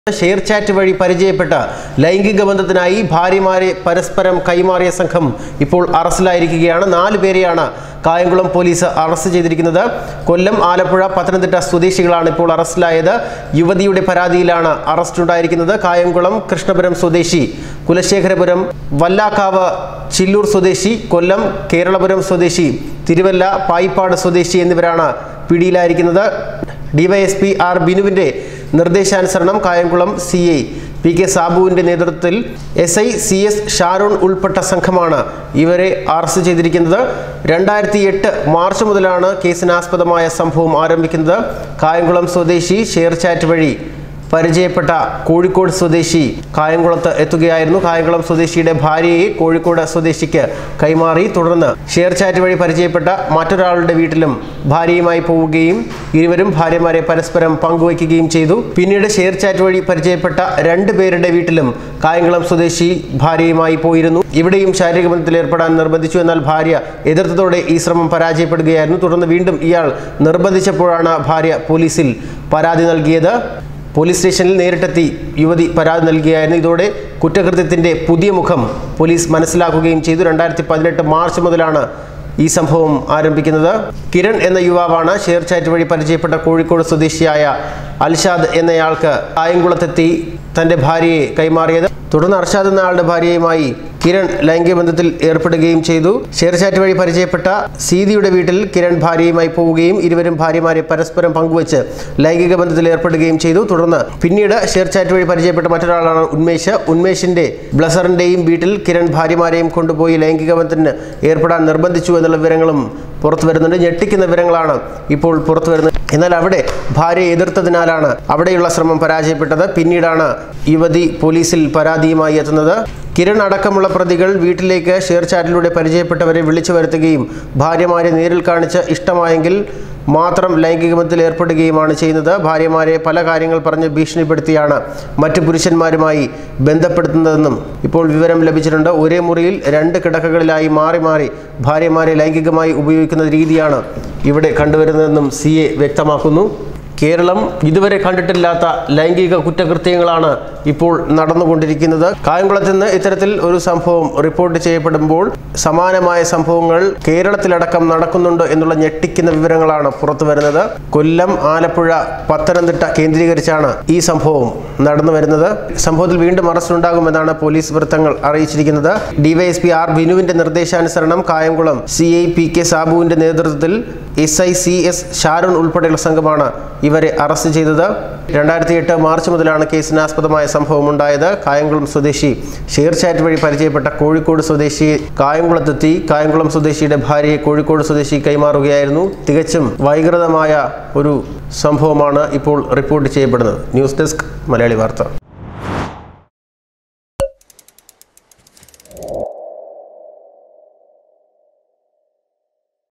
share chat വഴി പരിചയപ്പെട്ട ലൈംഗിക ബന്ധത്തിനായി ഭാര്യമാരെ പരസ്പരം കൈമാറിയ സംഘം ഇപ്പോൾ അറസ്റ്റിലായിരിക്കുകയാണ് നാല് പേരെയാണ് കായംകുളം പോലീസ് അറസ്റ്റ് ചെയ്തിരിക്കുന്നത് കൊല്ലം ആലപ്പുഴ പത്തനംതിട്ട സ്വദേശികളാണ് ഇപ്പോൾ അറസ്റ്റിലായത് യുവതിയുടെ പരാതിയിലാണ് അറസ്റ്റ് ഉണ്ടായിരിക്കുന്നത് കായംകുളം കൃഷ്ണപുരം സ്വദേശി കുലശേഖരപുരം വല്ലാക്കാവ് ചില്ലൂർ സ്വദേശി കൊല്ലം കേരളപുരം സ്വദേശി തിരുവല്ല പായിപ്പാട് സ്വദേശി എന്നിവരാണ് പിടിയിലായിരിക്കുന്നത് ഡിവൈഎസ്പി ആർ ബിനുവിന്റെ നിർദ്ദേശാനുസരണം Kayamkulam C I P K സാബുവിന്റെ നേതൃത്വത്തിൽ S I C S Sharon ഉൾപ്പെട്ട സംഘമാണ് ഇവരെ അറസ്റ്റ് ചെയ്തിരിക്കുന്നത് രണ്ടായിരത്തി എട്ട് മാർച്ച് മുതലാണ് കേസിനാസ്പദമായ സംഭവം ആരംഭിക്കുന്നത് കായംകുളം സ്വദേശി ഷെയർ ചാറ്റ് വഴി പരിചയപ്പെട്ട കോഴിക്കോട് സ്വദേശി കായംകുളത്ത് എത്തുകയായിരുന്നു കായംകുളം സ്വദേശിയുടെ ഭാര്യയെ കോഴിക്കോട് സ്വദേശിക്ക് കൈമാറി തുടർന്ന് ഷെയർ ചാറ്റ് വഴി പരിചയപ്പെട്ട മറ്റൊരാളുടെ വീട്ടിലും ഭാര്യയുമായി പോവുകയും ഇരുവരും ഭാര്യമാരെ പരസ്പരം പങ്കുവയ്ക്കുകയും ചെയ്തു പിന്നീട് ഷെയർ ചാറ്റ് വഴി പരിചയപ്പെട്ട രണ്ട് പേരുടെ വീട്ടിലും കായംകുളം സ്വദേശി ഭാര്യയുമായി പോയിരുന്നു ഇവിടെയും ശാരീരിക ബന്ധത്തിൽ ഏർപ്പെടാൻ നിർബന്ധിച്ചു എന്നാൽ ഭാര്യ എതിർത്തതോടെ ഈ ശ്രമം പരാജയപ്പെടുകയായിരുന്നു തുടർന്ന് വീണ്ടും ഇയാൾ നിർബന്ധിച്ചപ്പോഴാണ് ഭാര്യ പോലീസിൽ പരാതി നൽകിയത് പോലീസ് സ്റ്റേഷനിൽ നേരിട്ടെത്തി യുവതി പരാതി നൽകിയായിരുന്നു ഇതോടെ കുറ്റകൃത്യത്തിന്റെ പുതിയ മുഖം പോലീസ് മനസ്സിലാക്കുകയും ചെയ്തു രണ്ടായിരത്തി പതിനെട്ട് മാർച്ച് മുതലാണ് ഈ സംഭവം ആരംഭിക്കുന്നത് കിരൺ എന്ന യുവാവാണ് ഷെയർ ചാറ്റ് വഴി പരിചയപ്പെട്ട കോഴിക്കോട് സ്വദേശിയായ അൽഷാദ് എന്നയാൾക്ക് കായംകുളത്തെത്തി തന്റെ ഭാര്യയെ കൈമാറിയത് തുടർന്ന് അർഷാദ് എന്ന ആളുടെ ഭാര്യയുമായി കിരൺ ലൈംഗിക ബന്ധത്തിൽ ഏർപ്പെടുകയും ചെയ്തു ഷെയർ ചാറ്റ് വഴി പരിചയപ്പെട്ട സീതിയുടെ വീട്ടിൽ കിരൺ ഭാര്യയുമായി പോവുകയും ഇരുവരും ഭാര്യമാരെ പരസ്പരം പങ്കുവച്ച് ലൈംഗിക ബന്ധത്തിൽ ഏർപ്പെടുകയും ചെയ്തു തുടർന്ന് പിന്നീട് ഷെയർ ചാറ്റ് വഴി പരിചയപ്പെട്ട മറ്റൊരാളാണ് ഉന്മേഷ് ഉന്മേഷിന്റെ ബ്ലസറിന്റെയും വീട്ടിൽ കിരൺ ഭാര്യമാരെയും കൊണ്ടുപോയി ലൈംഗിക ബന്ധത്തിന് ഏർപ്പെടാൻ നിർബന്ധിച്ചു എന്നുള്ള വിവരങ്ങളും പുറത്തു വരുന്നുണ്ട് ഞെട്ടിക്കുന്ന വിവരങ്ങളാണ് ഇപ്പോൾ പുറത്തു വരുന്നത് എന്നാൽ അവിടെ ഭാര്യ എതിർത്തതിനാലാണ് അവിടെയുള്ള ശ്രമം പരാജയപ്പെട്ടത് പിന്നീടാണ് യുവതി പോലീസിൽ പരാതിയുമായി എത്തുന്നത് കിരൺ അടക്കമുള്ള പ്രതികൾ വീട്ടിലേക്ക് ഷെയർ ചാറ്റിലൂടെ പരിചയപ്പെട്ടവരെ വിളിച്ചു വരുത്തുകയും ഭാര്യമാരെ നേരിൽ കാണിച്ച് ഇഷ്ടമായെങ്കിൽ മാത്രം ലൈംഗിക ബന്ധത്തിൽ ഏർപ്പെടുകയുമാണ് ചെയ്യുന്നത് ഭാര്യമാരെ പല കാര്യങ്ങൾ പറഞ്ഞ് ഭീഷണിപ്പെടുത്തിയാണ് മറ്റ് പുരുഷന്മാരുമായി ബന്ധപ്പെടുത്തുന്നതെന്നും ഇപ്പോൾ വിവരം ലഭിച്ചിട്ടുണ്ട് ഒരേ മുറിയിൽ രണ്ട് കിടക്കകളിലായി മാറി മാറി ഭാര്യമാരെ ലൈംഗികമായി ഉപയോഗിക്കുന്ന രീതിയാണ് ഇവിടെ കണ്ടുവരുന്നതെന്നും സി എ വ്യക്തമാക്കുന്നു കേരളം ഇതുവരെ കണ്ടിട്ടില്ലാത്ത ലൈംഗിക കുറ്റകൃത്യങ്ങളാണ് ഇപ്പോൾ നടന്നുകൊണ്ടിരിക്കുന്നത് കായംകുളത്ത് നിന്ന് ഇത്തരത്തിൽ ഒരു സംഭവം റിപ്പോർട്ട് ചെയ്യപ്പെടുമ്പോൾ സമാനമായ സംഭവങ്ങൾ കേരളത്തിലടക്കം നടക്കുന്നുണ്ട് എന്നുള്ള ഞെട്ടിക്കുന്ന വിവരങ്ങളാണ് പുറത്തു വരുന്നത് കൊല്ലം ആലപ്പുഴ പത്തനംതിട്ട കേന്ദ്രീകരിച്ചാണ് ഈ സംഭവം നടന്നു വരുന്നത് സംഭവത്തിൽ വീണ്ടും അറസ്റ്റ് ഉണ്ടാകുമെന്നാണ് പോലീസ് വൃത്തങ്ങൾ അറിയിച്ചിരിക്കുന്നത് ഡിവൈഎസ്പി ആർ ബിനുവിന്റെ നിർദ്ദേശാനുസരണം Kayamkulam C I P K സാബുവിന്റെ നേതൃത്വത്തിൽ S I C S Sharon ഉൾപ്പെടെയുള്ള സംഘമാണ് ഇവരെ അറസ്റ്റ് ചെയ്തത് രണ്ടായിരത്തി എട്ട് മാർച്ച് മുതലാണ് കേസിനാസ്പദമായ സംഭവം ഉണ്ടായത് കായംകുളം സ്വദേശി ഷെയർ ചാറ്റ് വഴി പരിചയപ്പെട്ട കോഴിക്കോട് സ്വദേശി കായംകുളത്തെത്തി കായംകുളം സ്വദേശിയുടെ ഭാര്യയെ കോഴിക്കോട് സ്വദേശി കൈമാറുകയായിരുന്നു തികച്ചും വൈകൃതമായ ഒരു സംഭവമാണ് ഇപ്പോൾ റിപ്പോർട്ട് ചെയ്യപ്പെടുന്നത് ന്യൂസ് ഡെസ്ക് മലയാളി വാർത്ത